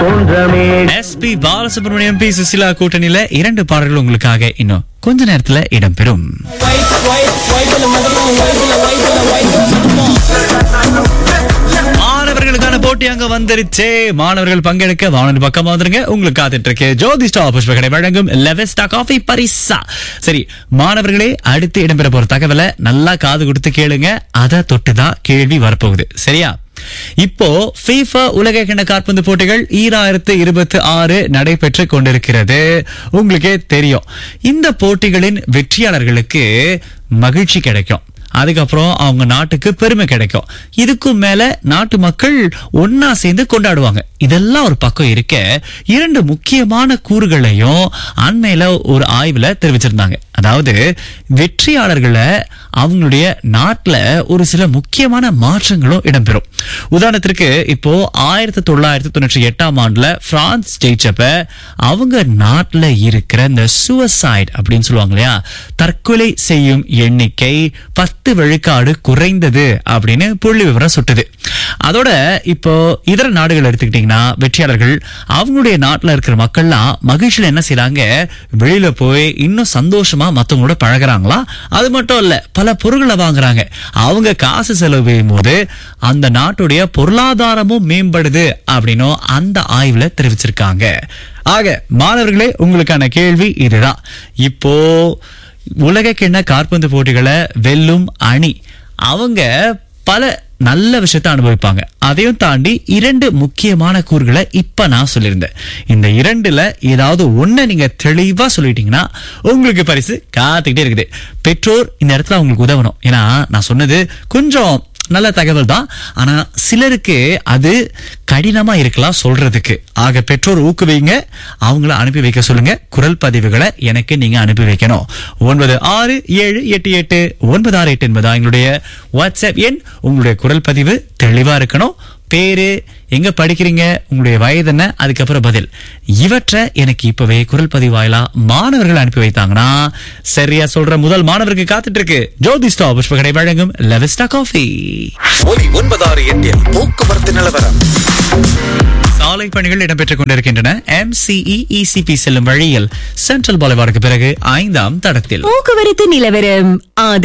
தோன்றமே SP Balasubrahmanyam P Susheela கூட்டணியில இரண்டு பாடல்கள் உங்களுக்காக இன்னும் கொஞ்ச நேரத்துல இடம்பெறும் மாணவர்களுக்கான போட்டி அங்க வந்துருச்சு மாணவர்கள் பங்கெடுக்க வானொலி பக்கமா வந்துருங்க உங்களுக்கு காத்துட்டு இருக்கு ஜோதி ஸ்டாப் புஷ்பகடை வழங்கும் லெவஸ்டா காஃபி பரிசா சரி மாணவர்களே அடுத்து இடம்பெற போற தகவலை நல்லா காது கொடுத்து கேளுங்க அதை தொட்டுதான் கேள்வி வரப்போகுது சரியா இப்போ FIFA உலக கிண்ண காற்பந்து போட்டிகள் ஈராயிரத்து இருபத்தி ஆறு நடைபெற்று கொண்டிருக்கிறது உங்களுக்கே தெரியும் இந்த போட்டிகளின் வெற்றியாளர்களுக்கு மகிழ்ச்சி கிடைக்கும் அதுக்கப்புறம் அவங்க நாட்டுக்கு பெருமை கிடைக்கும் இதுக்கும் மேல நாட்டு மக்கள் ஒன்னா சேர்ந்து கொண்டாடுவாங்க இதெல்லாம் ஒரு பக்கம் இருக்க இரண்டு முக்கியமான கூறுகளையும் அண்மையில ஒரு ஆய்வுல தெரிவிச்சிருந்தாங்க அதாவது வெற்றியாளர்களை அவங்களுடைய நாட்டுல ஒரு சில முக்கியமான மாற்றங்களும் இடம்பெறும் உதாரணத்திற்கு இப்போ ஆயிரத்தி தொள்ளாயிரத்தி தொண்ணூற்றி எட்டாம் ஆண்டுல பிரான்ஸ் ஜெயிச்சப்ப அவங்க நாட்டுல இருக்கிற இந்த சுவசைட் அப்படின்னு சொல்லுவாங்க இல்லையா தற்கொலை செய்யும் எண்ணிக்கை பத்து விழுக்காடு குறைந்தது அப்படின்னு புள்ளி விவரம் சுட்டுது அதோட இப்போ இதர நாடுகள் எடுத்துக்கிட்டீங்கன்னா வெற்றியாளர்கள் அவங்களுடைய நாட்டுல இருக்கிற மக்கள்லாம் மகிழ்ச்சியில என்ன செய்றாங்க வெளியில போய் இன்னும் சந்தோஷமா மத்தவங்களோட பழகுறாங்களா அது மட்டும் இல்ல பல பொருட்களை வாங்குறாங்க அவங்க காசு செலவு செய்யும் போது அந்த நாட்டுடைய பொருளாதாரமும் மேம்படுது அப்படின்னும் அந்த ஆய்வுல தெரிவிச்சிருக்காங்க ஆக மாணவர்களே உங்களுக்கான கேள்வி இதுதான் இப்போ உலக கிண்ண காற்பந்து போட்டிகளை வெல்லும் அணி அவங்க பல நல்ல விஷயத்தை அனுபவிப்பாங்க அதையும் தாண்டி இரண்டு முக்கியமான கூறுகளை இப்ப நான் சொல்லியிருந்தேன் இந்த இரண்டுல ஏதாவது ஒண்ண நீங்க தெளிவா சொல்லிட்டீங்கன்னா உங்களுக்கு பரிசு காத்துக்கிட்டே இருக்குது பெற்றோர் இந்த இடத்துல அவங்களுக்கு உதவணும் ஏன்னா நான் சொன்னது கொஞ்சம் நல்ல தகவல் தான் ஆனா சிலருக்கு அது கடினமா இருக்கலாம் சொல்றதுக்கு ஆக பெற்றோர் ஊக்குவிங்க அவங்கள அனுப்பி வைக்க சொல்லுங்க குரல் பதிவுகளை எனக்கு நீங்க அனுப்பி வைக்கணும் ஒன்பது ஆறு ஏழு எட்டு எட்டு ஒன்பது ஆறு எட்டு என்பதா எங்களுடைய வாட்ஸ்அப் எண் உங்களுடைய குரல் பதிவு தெளிவா இருக்கணும் பேரு எங்க படிக்கிறீங்க உங்களுடைய வயது என்ன அதுக்கப்புறம் பதில் இவற்றை எனக்கு இப்பவே குரல் பதிவு வாயிலா மாணவர்கள் அனுப்பி வைத்தாங்கன்னா சரியா சொல்ற முதல் மாணவருக்கு காத்துட்டு இருக்கு ஜோதிஸ்டா புஷ்பகடை வழங்கும் லெவிஸ்டா காஃபி ஒலி ஒன்பதாறு எட்டில் போக்குவரத்து நிலவரம் சாலை பணிகள் இடம்பெற்றுக் கொண்டிருக்கின்றன எம்சிஇ இசிபி செல்லும் வழியில் சென்ட்ரல் பாலைவாருக்கு பிறகு ஐந்தாம் தடத்தில் போக்குவரத்து நிலவரம் ஆதி